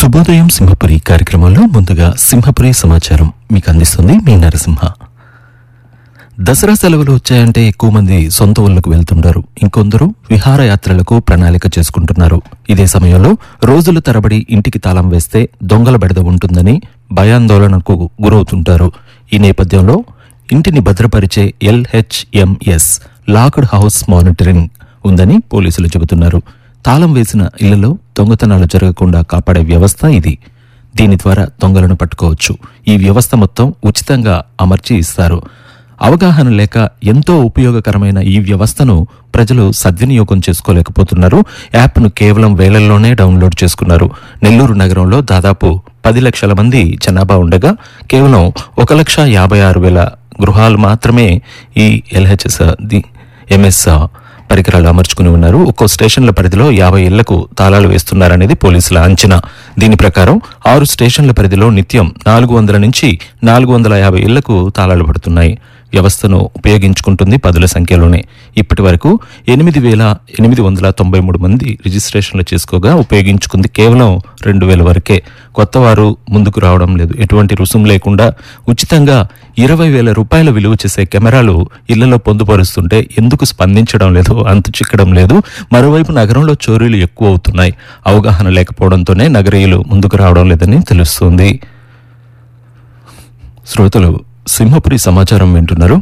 శుభోదయం సింహపురి కార్యక్రమంలో ముందుగా సింహపురి సమాచారం మీకు అందిస్తుంది మీ నరసింహ దసరా సెలవులు వచ్చాయంటే ఎక్కువ మంది సొంత ఊళ్ళకు వెళ్తుంటారు ఇంకొందరు విహారయాత్రలకు ప్రణాళిక చేసుకుంటున్నారు ఇదే సమయంలో రోజుల తరబడి ఇంటికి తాళం వేస్తే దొంగల బెడద ఉంటుందని భయాందోళనకు గురవుతుంటారు ఈ నేపథ్యంలో ఇంటిని భద్రపరిచే ఎల్హెచ్ఎంఎస్ లాక్డ్ హౌస్ మానిటరింగ్ ఉందని పోలీసులు చెబుతున్నారు తాళం వేసిన ఇళ్లలో దొంగతనాలు జరగకుండా కాపాడే వ్యవస్థ ఇది దీని ద్వారా దొంగలను పట్టుకోవచ్చు ఈ వ్యవస్థ మొత్తం ఉచితంగా అమర్చి ఇస్తారు అవగాహన లేక ఎంతో ఉపయోగకరమైన ఈ వ్యవస్థను ప్రజలు సద్వినియోగం చేసుకోలేకపోతున్నారు యాప్ను కేవలం వేలల్లోనే డౌన్లోడ్ చేసుకున్నారు నెల్లూరు నగరంలో దాదాపు పది లక్షల మంది జనాభా ఉండగా కేవలం ఒక లక్ష యాభై ఆరు వేల గృహాలు మాత్రమే ఈ ఎల్హెచ్ఎస్ ది ఎంఎస్ పరికరాలు అమర్చుకుని ఉన్నారు ఒక్కో స్టేషన్ల పరిధిలో యాభై ఇళ్లకు తాళాలు వేస్తున్నారనేది పోలీసుల అంచనా దీని ప్రకారం ఆరు స్టేషన్ల పరిధిలో నిత్యం నాలుగు వందల నుంచి నాలుగు వందల యాభై ఇళ్లకు తాళాలు పడుతున్నాయి వ్యవస్థను ఉపయోగించుకుంటుంది పదుల సంఖ్యలోనే ఇప్పటి వరకు ఎనిమిది వేల ఎనిమిది వందల తొంభై మూడు మంది రిజిస్ట్రేషన్లు చేసుకోగా ఉపయోగించుకుంది కేవలం రెండు వేల వరకే కొత్త వారు ముందుకు రావడం లేదు ఎటువంటి రుసుం లేకుండా ఉచితంగా ఇరవై వేల రూపాయల విలువ చేసే కెమెరాలు ఇళ్లలో పొందుపరుస్తుంటే ఎందుకు స్పందించడం లేదు అంతు చిక్కడం లేదు మరోవైపు నగరంలో చోరీలు ఎక్కువ అవుతున్నాయి అవగాహన లేకపోవడంతోనే నగరీయులు ముందుకు రావడం లేదని తెలుస్తుంది శ్రోతలు సింహపురి సమాచారం వింటున్నారు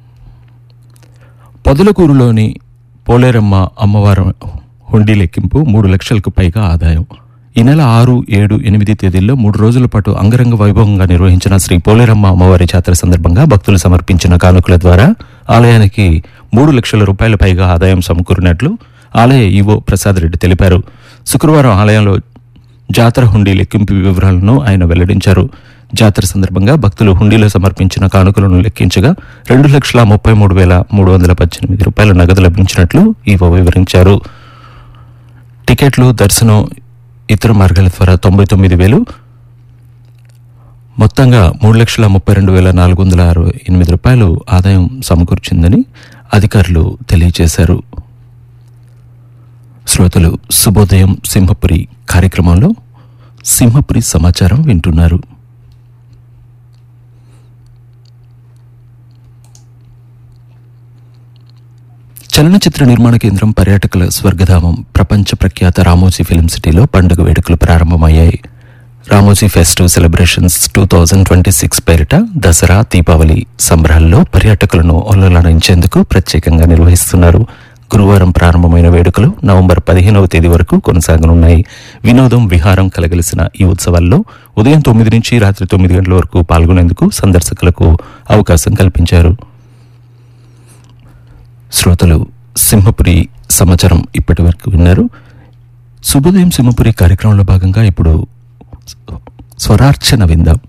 పొదలకూరులోని పోలేరమ్మ అమ్మవారి హుండీ లెక్కింపు మూడు లక్షలకు పైగా ఆదాయం ఈ నెల ఆరు ఏడు ఎనిమిది తేదీల్లో మూడు రోజుల పాటు అంగరంగ వైభవంగా నిర్వహించిన శ్రీ పోలేరమ్మ అమ్మవారి జాతర సందర్భంగా భక్తులు సమర్పించిన కానుకల ద్వారా ఆలయానికి మూడు లక్షల రూపాయల పైగా ఆదాయం సమకూరినట్లు ఆలయ ఈవో ప్రసాద్ రెడ్డి తెలిపారు శుక్రవారం ఆలయంలో జాతర హుండీ లెక్కింపు వివరాలను ఆయన వెల్లడించారు జాతర సందర్భంగా భక్తులు హుండీలో సమర్పించిన కానుకలను లెక్కించగా రెండు లక్షల ముప్పై మూడు వేల మూడు వందల పద్దెనిమిది రూపాయల నగదు లభించినట్లు ఈవో వివరించారు టికెట్లు దర్శనం ఇతర మార్గాల ద్వారా తొంభై తొమ్మిది వేలు మొత్తంగా మూడు లక్షల ముప్పై రెండు వేల నాలుగు వందల అరవై ఎనిమిది రూపాయలు ఆదాయం సమకూర్చిందని అధికారులు తెలియజేశారు శ్రోతలు శుభోదయం సింహపురి కార్యక్రమంలో సింహపురి సమాచారం వింటున్నారు చలనచిత్ర నిర్మాణ కేంద్రం పర్యాటకుల స్వర్గధామం ప్రపంచ ప్రఖ్యాత రామోజీ ఫిల్మ్ సిటీలో పండుగ వేడుకలు ప్రారంభమయ్యాయి Ramoji festive celebrations two thousand twenty six పేరిట దసరా దీపావళి సంబరాల్లో పర్యాటకులను ఒల్లలాడించేందుకు ప్రత్యేకంగా నిర్వహిస్తున్నారు గురువారం ప్రారంభమైన వేడుకలు నవంబర్ పదిహేనవ తేదీ వరకు కొనసాగనున్నాయి వినోదం విహారం కలగలిసిన ఈ ఉత్సవాల్లో ఉదయం తొమ్మిది నుంచి రాత్రి తొమ్మిది గంటల వరకు పాల్గొనేందుకు సందర్శకులకు అవకాశం కల్పించారు శ్రోతలు సింహపురి సమాచారం ఇప్పటి వరకు విన్నారు శుభోదయం సింహపురి కార్యక్రమంలో భాగంగా ఇప్పుడు స్వరార్చన విందాం